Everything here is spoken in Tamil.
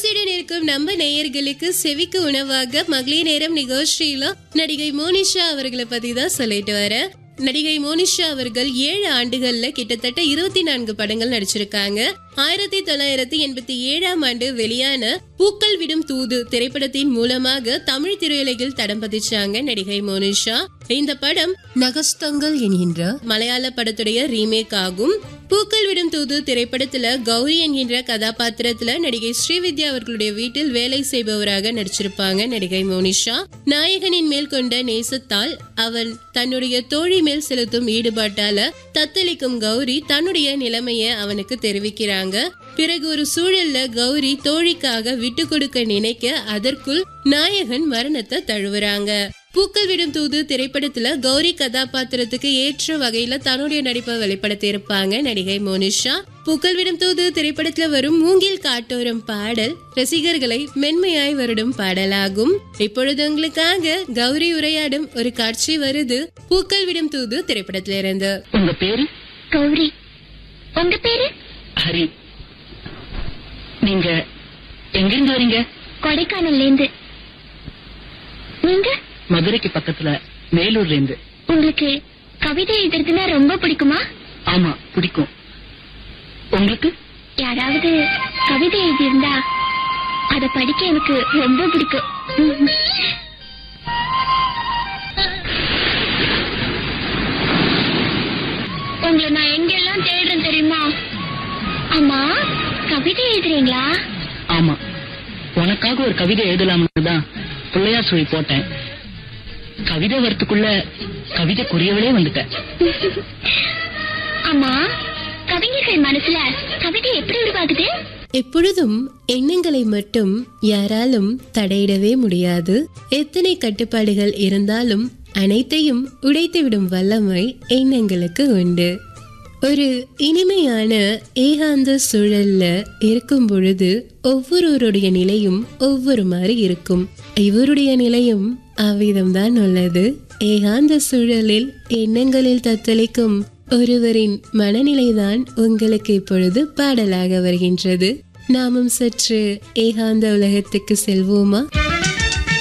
ஆசையுடன் இருக்கும் நம்ம நேயர்களுக்கு செவிக்கு உணவாக மகளிர் நேரம் நிகழ்ச்சியில நடிகை மோனிஷா அவர்களை பத்தி தான் சொல்லிட்டு வரேன் நடிகை மோனிஷா அவர்கள் ஏழு ஆண்டுகள்ல கிட்டத்தட்ட இருபத்தி நான்கு படங்கள் நடிச்சிருக்காங்க ஆயிரத்தி தொள்ளாயிரத்தி எண்பத்தி ஏழாம் ஆண்டு வெளியான பூக்கள் விடும் தூது திரைப்படத்தின் மூலமாக தமிழ் திரையுலகில் தடம் பதிச்சாங்க நடிகை மோனிஷா இந்த படம் நகஸ்தங்கள் என்கின்ற மலையாள படத்துடைய ரீமேக் ஆகும் பூக்கள் விடும் தூது திரைப்படத்துல கௌரி என்கின்ற கதாபாத்திரத்துல நடிகை ஸ்ரீவித்யா அவர்களுடைய வீட்டில் வேலை செய்பவராக நடிச்சிருப்பாங்க நடிகை மோனிஷா நாயகனின் மேல் கொண்ட நேசத்தால் அவன் தன்னுடைய தோழி மேல் செலுத்தும் ஈடுபாட்டால தத்தளிக்கும் கௌரி தன்னுடைய நிலைமைய அவனுக்கு தெரிவிக்கிறாங்க பிறகு ஒரு சூழல்ல கௌரி தோழிக்காக விட்டு கொடுக்க நினைக்க அதற்குள் நாயகன் மரணத்தை தழுவுறாங்க பூக்கள் விடும் தூது திரைப்படத்துல கௌரி கதாபாத்திரத்துக்கு ஏற்ற வகையில தன்னுடைய நடிப்பை வெளிப்படுத்தி இருப்பாங்க நடிகை மோனிஷா பூக்கள் விடும் தூது திரைப்படத்துல வரும் மூங்கில் காட்டோரம் பாடல் ரசிகர்களை மென்மையாய் வருடும் பாடலாகும் இப்பொழுது உங்களுக்காக கௌரி உரையாடும் ஒரு காட்சி வருது பூக்கள் விடும் தூது திரைப்படத்துல இருந்து உங்க பேரு கௌரி உங்க பேரு ஹரி நீங்க எங்கிருந்து வரீங்க கொடைக்கானல்ல இருந்து நீங்க மதுரைக்கு பக்கத்துல வேலூர்ல இருந்து உங்களுக்கு கவிதை எழுதுறதுன்னா ரொம்ப பிடிக்குமா ஆமா பிடிக்கும் உங்களுக்கு யாராவது கவிதை எழுதியிருந்தா அத படிக்க எனக்கு ரொம்ப பிடிக்கும் உங்களை நான் எங்கெல்லாம் தேடுறேன் தெரியுமா அம்மா கவிதை எழுதுறீங்களா ஆமா உனக்காக ஒரு கவிதை எழுதலாம்னு தான் பிள்ளையார் சொல்லி போட்டேன் கவிதை வரத்துக்குள்ள கவிதை குறியவளே வந்துட்டேன் அம்மா கவிஞர்கள் மனசுல கவிதை எப்படி உருவாகுது எப்பொழுதும் எண்ணங்களை மட்டும் யாராலும் தடையிடவே முடியாது எத்தனை கட்டுப்பாடுகள் இருந்தாலும் அனைத்தையும் உடைத்துவிடும் வல்லமை எண்ணங்களுக்கு உண்டு ஒரு இனிமையான ஏகாந்த சூழல்ல இருக்கும் பொழுது ஒவ்வொருவருடைய நிலையும் ஒவ்வொரு மாதிரி இருக்கும் இவருடைய நிலையும் அவ்விதம்தான் உள்ளது ஏகாந்த சூழலில் எண்ணங்களில் தத்தளிக்கும் ஒருவரின் மனநிலைதான் உங்களுக்கு இப்பொழுது பாடலாக வருகின்றது நாமும் சற்று ஏகாந்த உலகத்துக்கு செல்வோமா